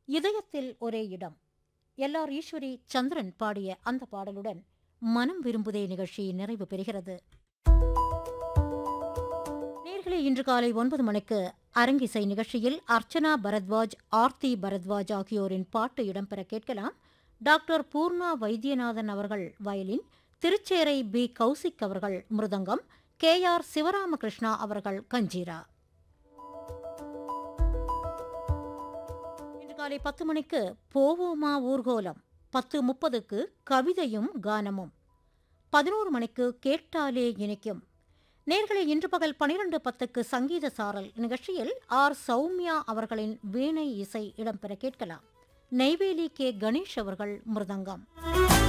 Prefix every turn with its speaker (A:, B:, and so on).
A: இதயத்தில் ஒரே இடம் எல்ஆர் ஈஸ்வரி சந்திரன் பாடிய அந்த பாடலுடன் மனம் விரும்புதே நிகழ்ச்சி நிறைவு பெறுகிறது நேர்களே இன்று காலை ஒன்பது மணிக்கு அரங்கிசை நிகழ்ச்சியில் அர்ச்சனா பரத்வாஜ் ஆர்த்தி பரத்வாஜ் ஆகியோரின் பாட்டு இடம்பெற கேட்கலாம் டாக்டர் பூர்ணா வைத்தியநாதன் அவர்கள் வயலின் திருச்சேரை பி கௌசிக் அவர்கள் மிருதங்கம் கே ஆர் சிவராமகிருஷ்ணா அவர்கள் கஞ்சீரா இன்று காலை பத்து மணிக்கு போவோமா ஊர்கோலம் பத்து முப்பதுக்கு கவிதையும் கானமும் பதினோரு மணிக்கு கேட்டாலே இனிக்கும் நேர்களை இன்று பகல் பனிரெண்டு பத்துக்கு சங்கீத சாரல் நிகழ்ச்சியில் ஆர் சௌமியா அவர்களின் வீணை இசை இடம்பெற கேட்கலாம் நெய்வேலி கே கணேஷ் அவர்கள் மிருதங்கம்